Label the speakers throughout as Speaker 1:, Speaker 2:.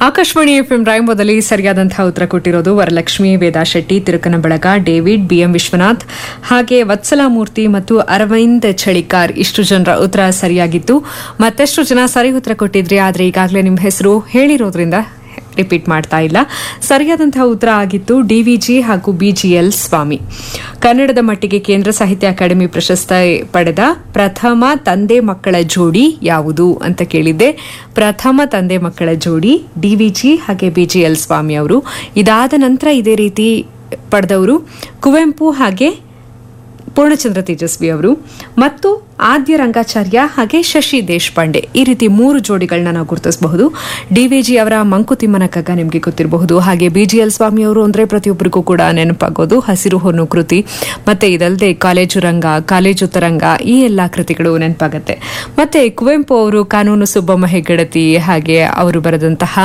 Speaker 1: Akashvani FM ರಾಯಂಬೋದಲ್ಲಿ ಸರಿಯಾದಂತಹ ಉತ್ತರ ಕೊಟ್ಟಿರೋದು ವರಲಕ್ಷ್ಮಿ ವೇದಾ ಶೆಟ್ಟಿ ತಿರುಕನಬಳಗ ಡೇವಿಡ್ ಬಿಎಂ ವಿಶ್ವನಾಥ್ ಹಾಗೆ ವತ್ಸಲಾಮೂರ್ತಿ ಮತ್ತು ಅರವಿಂದ್ ಚಳಿಕಾರ್ ಇಷ್ಟು ಜನರ ಉತ್ತರ ಸರಿಯಾಗಿತ್ತು ಮತ್ತಷ್ಟು ಜನ ಸರಿ ಉತ್ತರ ಕೊಟ್ಟಿದ್ರಿ ಆದರೆ ಈಗಾಗಲೇ ನಿಮ್ಮ ಹೆಸರು ಹೇಳಿರೋದ್ರಿಂದ ರಿಪೀಟ್ ಮಾಡ್ತಾ ಇಲ್ಲ ಸರಿಯಾದಂತಹ ಉತ್ತರ ಆಗಿತ್ತು ಡಿವಿಜಿ ಹಾಗೂ ಬಿಜಿಎಲ್ ಸ್ವಾಮಿ ಕನ್ನಡದ ಮಟ್ಟಿಗೆ ಕೇಂದ್ರ ಸಾಹಿತ್ಯ ಅಕಾಡೆಮಿ ಪ್ರಶಸ್ತಿ ಪಡೆದ ಪ್ರಥಮ ತಂದೆ ಮಕ್ಕಳ ಜೋಡಿ ಯಾವುದು ಅಂತ ಕೇಳಿದ್ದೆ ಪ್ರಥಮ ತಂದೆ ಮಕ್ಕಳ ಜೋಡಿ ಡಿವಿಜಿ ಹಾಗೆ ಬಿಜಿಎಲ್ ಸ್ವಾಮಿ ಅವರು ಇದಾದ ನಂತರ ಇದೇ ರೀತಿ ಪಡೆದವರು ಕುವೆಂಪು ಹಾಗೆ ಪೂರ್ಣಚಂದ್ರ ತೇಜಸ್ವಿ ಅವರು ಮತ್ತು ಆದ್ಯ ರಂಗಾಚಾರ್ಯ ಹಾಗೆ ಶಶಿ ದೇಶಪಾಂಡೆ ಈ ರೀತಿ ಮೂರು ಜೋಡಿಗಳನ್ನ ನಾವು ಗುರುತಿಸಬಹುದು ಡಿವಿಜಿ ಅವರ ಮಂಕುತಿಮ್ಮನ ಕಗ್ಗ ನಿಮಗೆ ಗೊತ್ತಿರಬಹುದು ಹಾಗೆ ಬಿಜಿಎಲ್ ಸ್ವಾಮಿ ಅವರು ಅಂದ್ರೆ ಪ್ರತಿಯೊಬ್ಬರಿಗೂ ಕೂಡ ನೆನಪಾಗೋದು ಹಸಿರು ಹೊನ್ನು ಕೃತಿ ಮತ್ತೆ ಇದಲ್ಲದೆ ಕಾಲೇಜು ರಂಗ ಕಾಲೇಜು ತರಂಗ ಈ ಎಲ್ಲಾ ಕೃತಿಗಳು ನೆನಪಾಗತ್ತೆ ಮತ್ತೆ ಕುವೆಂಪು ಅವರು ಕಾನೂನು ಸುಬ್ಬಮ್ಮ ಹೆಗ್ಗಡತಿ ಹಾಗೆ ಅವರು ಬರೆದಂತಹ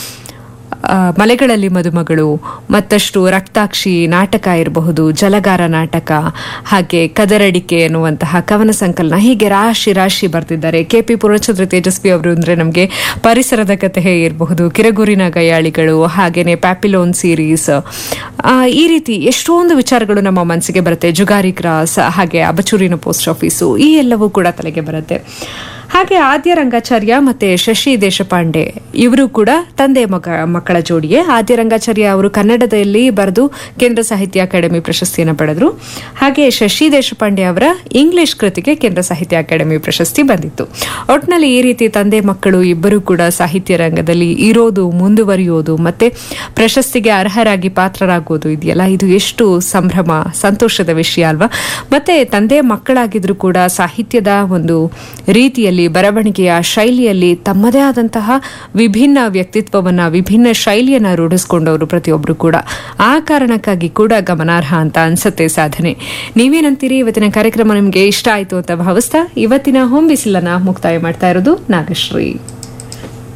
Speaker 1: ಆ, ಮಲೆಗಳಲ್ಲಿ ಮದುಮಗಳು ಮತ್ತಷ್ಟು ರಕ್ತಾಕ್ಷಿ ನಾಟಕ ಇರಬಹುದು ಜಲಗಾರ ನಾಟಕ ಹಾಗೆ ಕದರಡಿಕೆ ಎನ್ನುವಂತಹ ಕವನ ಸಂಕಲನ ಹೀಗೆ ರಾಶಿ ರಾಶಿ ಬರ್ತಿದ್ದಾರೆ ಕೆಪಿ ಪೂರ್ಣಚಂದ್ರ ತೇಜಸ್ವಿ ಅವರು ಅಂದ್ರೆ ನಮಗೆ ಪರಿಸರದ ಕಥೆ ಇರಬಹುದು ಕಿರಗೂರಿನ ಗಯಾಳಿಗಳು ಹಾಗೇನೆ ಪ್ಯಾಪಿಲೋನ್ ಸೀರೀಸ್ ಆ, ಈ ರೀತಿ ಎಷ್ಟೊಂದು ವಿಚಾರಗಳು ನಮ್ಮ ಮನಸ್ಸಿಗೆ ಬರುತ್ತೆ ಜುಗಾರಿ ಕ್ರಾಸ್ ಹಾಗೆ ಅಬಚೂರಿನ ಪೋಸ್ಟ್ ಆಫೀಸು ಈ ಎಲ್ಲವೂ ಕೂಡ ತಲೆಗೆ ಬರುತ್ತೆ ಹಾಗೆ ಆದ್ಯ ರಂಗಾಚಾರ್ಯ ಮತ್ತೆ ಶಶಿ ದೇಶಪಾಂಡೆ ಇವರು ಕೂಡ ತಂದೆ ಮಗ ಮಕ್ಕಳ ಜೋಡಿಯೇ ಆದ್ಯ ರಂಗಾಚಾರ್ಯ ಅವರು ಕನ್ನಡದಲ್ಲಿ ಬರೆದು ಕೇಂದ್ರ ಸಾಹಿತ್ಯ ಅಕಾಡೆಮಿ ಪ್ರಶಸ್ತಿಯನ್ನು ಪಡೆದರು ಹಾಗೆ ಶಶಿ ದೇಶಪಾಂಡೆ ಅವರ ಇಂಗ್ಲಿಷ್ ಕೃತಿಗೆ ಕೇಂದ್ರ ಸಾಹಿತ್ಯ ಅಕಾಡೆಮಿ ಪ್ರಶಸ್ತಿ ಬಂದಿತ್ತು ಒಟ್ಟಿನಲ್ಲಿ ಈ ರೀತಿ ತಂದೆ ಮಕ್ಕಳು ಇಬ್ಬರು ಕೂಡ ಸಾಹಿತ್ಯ ರಂಗದಲ್ಲಿ ಇರೋದು ಮುಂದುವರಿಯೋದು ಮತ್ತೆ ಪ್ರಶಸ್ತಿಗೆ ಅರ್ಹರಾಗಿ ಪಾತ್ರರಾಗೋದು ಇದೆಯಲ್ಲ ಇದು ಎಷ್ಟು ಸಂಭ್ರಮ ಸಂತೋಷದ ವಿಷಯ ಅಲ್ವಾ ಮತ್ತೆ ತಂದೆ ಮಕ್ಕಳಾಗಿದ್ರು ಕೂಡ ಸಾಹಿತ್ಯದ ಒಂದು ರೀತಿಯಲ್ಲಿ ಬರವಣಿಗೆಯ ಶೈಲಿಯಲ್ಲಿ ತಮ್ಮದೇ ಆದಂತಹ ವಿಭಿನ್ನ ವ್ಯಕ್ತಿತ್ವವನ್ನ ವಿಭಿನ್ನ ಶೈಲಿಯನ್ನ ರೂಢಿಸಿಕೊಂಡವರು ಪ್ರತಿಯೊಬ್ಬರು ಕೂಡ ಆ ಕಾರಣಕ್ಕಾಗಿ ಕೂಡ ಗಮನಾರ್ಹ ಅಂತ ಅನ್ಸುತ್ತೆ ಸಾಧನೆ ನೀವೇನಂತೀರಿ ಇವತ್ತಿನ ಕಾರ್ಯಕ್ರಮ ನಿಮಗೆ ಇಷ್ಟ ಆಯ್ತು ಅಂತ ಭಾವಿಸ್ತಾ ಇವತ್ತಿನ ಹೋಮ್ ಬಿಸಿಲನ್ನ ಮುಕ್ತಾಯ ಮಾಡ್ತಾ ಇರೋದು ನಾಗಶ್ರೀ